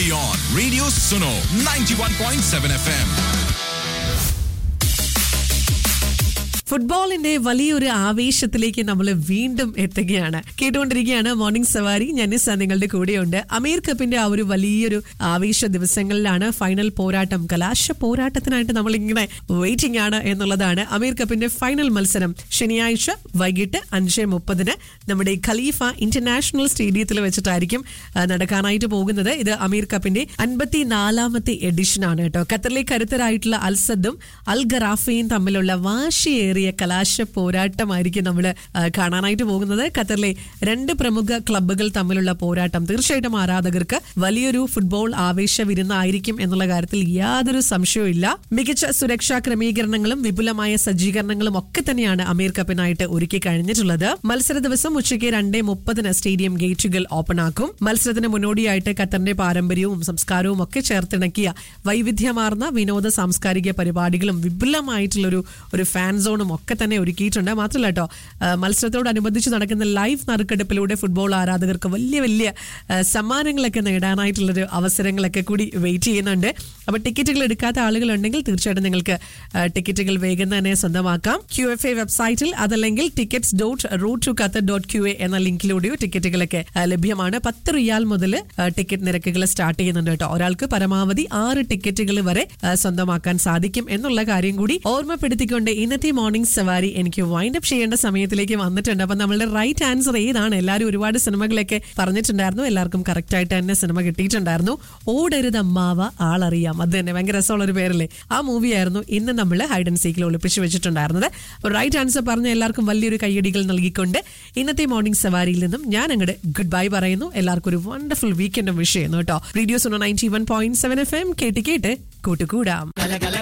only on Radio Suno 91.7 FM. ഫുട്ബോളിന്റെ വലിയൊരു ആവേശത്തിലേക്ക് നമ്മൾ വീണ്ടും എത്തുകയാണ് കേട്ടുകൊണ്ടിരിക്കുകയാണ് മോർണിംഗ് സവാരി ഞാനിസ നിങ്ങളുടെ കൂടെയുണ്ട് അമീർ കപ്പിന്റെ ആ ഒരു വലിയൊരു ആവേശ ദിവസങ്ങളിലാണ് ഫൈനൽ പോരാട്ടം കലാശ പോരാട്ടത്തിനായിട്ട് നമ്മൾ ഇങ്ങനെ വെയിറ്റിംഗ് ആണ് എന്നുള്ളതാണ് അമീർ കപ്പിന്റെ ഫൈനൽ മത്സരം ശനിയാഴ്ച വൈകിട്ട് അഞ്ച് മുപ്പതിന് നമ്മുടെ ഖലീഫ ഇന്റർനാഷണൽ സ്റ്റേഡിയത്തിൽ വെച്ചിട്ടായിരിക്കും ആ, നടക്കാനായിട്ട് പോകുന്നത് ഇത് അമീർ കപ്പിന്റെ അൻപത്തിനാലാമത്തെ എഡിഷൻ ആണ് കേട്ടോ ഖത്തറിലെ കരുത്തരായിട്ടുള്ള അൽസദും അൽ ഗറാഫയും തമ്മിലുള്ള വാശിയേറിയ കലാശ പോരാട്ടമായിരിക്കും നമ്മൾ കാണാനായിട്ട് പോകുന്നത് ഖത്തറിലെ രണ്ട് പ്രമുഖ ക്ലബ്ബുകൾ തമ്മിലുള്ള പോരാട്ടം തീർച്ചയായിട്ടും ആരാധകർക്ക് വലിയൊരു ഫുട്ബോൾ ആവേശ വിരുന്നായിരിക്കും എന്നുള്ള കാര്യത്തിൽ യാതൊരു സംശയവും ഇല്ല മികച്ച സുരക്ഷാ ക്രമീകരണങ്ങളും വിപുലമായ സജ്ജീകരണങ്ങളും ഒക്കെ തന്നെയാണ് അമീർ കപ്പിനായിട്ട് ഒരുക്കി കഴിഞ്ഞിട്ടുള്ളത് മത്സര ദിവസം ഉച്ചയ്ക്ക് രണ്ടേ മുപ്പതിന് സ്റ്റേഡിയം ഗേറ്റുകൾ ഓപ്പൺ ആക്കും മത്സരത്തിന് മുന്നോടിയായിട്ട് ഖത്തറിന്റെ പാരമ്പര്യവും സംസ്കാരവും ഒക്കെ ചേർത്തിണക്കിയ വൈവിധ്യമാർന്ന വിനോദ സാംസ്കാരിക പരിപാടികളും വിപുലമായിട്ടുള്ളൊരു ഒരു ഫാൻ സോണും ഒക്കെ തന്നെ ഒരുക്കിയിട്ടുണ്ട് മാത്രമല്ല കേട്ടോ ആ, മത്സരത്തോടനുബന്ധിച്ച് നടക്കുന്ന ലൈവ് നറുക്കെടുപ്പിലൂടെ ഫുട്ബോൾ ആരാധകർക്ക് വലിയ വലിയ ആ, സമ്മാനങ്ങളൊക്കെ നേടാനായിട്ടുള്ളൊരു അവസരങ്ങളൊക്കെ കൂടി വെയിറ്റ് ചെയ്യുന്നുണ്ട് അപ്പോൾ ടിക്കറ്റുകൾ എടുക്കാത്ത ആളുകളുണ്ടെങ്കിൽ തീർച്ചയായിട്ടും നിങ്ങൾക്ക് ആ, ടിക്കറ്റുകൾ വേഗം തന്നെ സ്വന്തമാക്കാം ക്യു എഫ് എ വെബ്സൈറ്റിൽ അതല്ലെങ്കിൽ tickets dot road to Qatar dot Q A എന്ന ലിങ്കിലൂടെയോ ടിക്കറ്റുകളൊക്കെ ആ, ലഭ്യമാണ് പത്ത് റിയാൽ മുതൽ ആ, ടിക്കറ്റ് നിരക്കുകൾ സ്റ്റാർട്ട് ചെയ്യുന്നുണ്ട് കേട്ടോ ഒരാൾക്ക് പരമാവധി ആറ് ടിക്കറ്റുകൾ വരെ ആ, സ്വന്തമാക്കാൻ സാധിക്കും എന്നുള്ള കാര്യം കൂടി ഓർമ്മപ്പെടുത്തിക്കൊണ്ട് ഇന്നത്തെ മോർണിംഗ് സവാരി എനിക്ക് വൈൻഡ് അപ്പ് ചെയ്യേണ്ട സമയത്തിലേക്ക് വന്നിട്ടുണ്ട് അപ്പൊ നമ്മളുടെ റൈറ്റ് ആൻസർ ഏതാണ് എല്ലാവരും ഒരുപാട് സിനിമകളൊക്കെ പറഞ്ഞിട്ടുണ്ടായിരുന്നു എല്ലാവർക്കും കറക്റ്റ് ആയിട്ട് തന്നെ സിനിമ കിട്ടിയിട്ടുണ്ടായിരുന്നു ഓടരുത് അമ്മാവ ആളറിയാം അത് തന്നെ ഭയങ്കര രസമുള്ള ഒരു പേരല്ലേ ആ മൂവി ആയിരുന്നു ഇന്ന് നമ്മൾ ഹൈഡ് ആൻഡ് സീക്കിൽ ഒളിപ്പിച്ച് വെച്ചിട്ടുണ്ടായിരുന്നത് അപ്പോൾ റൈറ്റ് ആൻസർ പറഞ്ഞ എല്ലാവർക്കും വലിയൊരു കയ്യടികൾ നൽകിക്കൊണ്ട് ഇന്നത്തെ മോർണിംഗ് സവാരിയിൽ നിന്നും ഞാൻ അങ്ങോട്ട് ഗുഡ് ബൈ പറയുന്നു എല്ലാവർക്കും ഒരു വണ്ടർഫുൾ വീക്കെൻഡും വിഷ് ചെയ്യുന്നു കേട്ടോ radio Suno ninety one point seven F M കേട്ട് കേട്ട് കൂട്ടുകൂടാം